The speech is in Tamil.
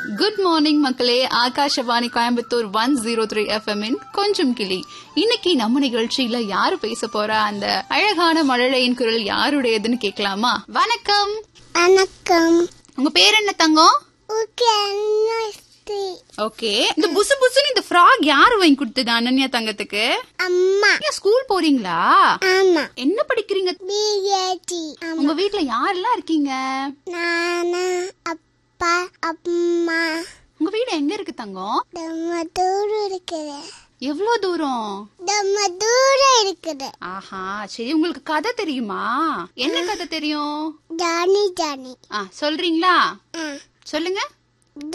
குட் மார்னிங் மக்களே Akashvani Coimbatore one zero three FM கொஞ்சம் கிளி இன்னைக்கு நம்ம நிகழ்ச்சியில யாரு பேச போறா அந்த அழகான மழலையின் குரல் யாருடையதுன்னு கேட்கலாமா வணக்கம் வணக்கம் உங்க பேர் என்ன தங்கம் ஓகே அண்ணாஸ்தி ஓகே இந்த புசு புசுன்னு இந்த ஃப்ராக் யாரு வாங்கி கொடுத்தது அனன்யா தங்கத்துக்கு அம்மா நீங்க ஸ்கூல் போறீங்களா ஆமா என்ன படிக்கிறீங்க பிஏடி உங்க வீட்ல யாரெல்லாம் இருக்கீங்க நானா அப்பா அம்மா உங்க வீடு எங்க இருக்கு தங்கம் நம்ம தூரம் இருக்குது எவ்வளவு தூரம் நம்ம தூரம் இருக்குது ஆஹா சரி உங்களுக்கு கதை தெரியுமா என்ன கதை தெரியும் ஜானி ஜானி ஆ சொல்றீங்களா ஆ சொல்லுங்க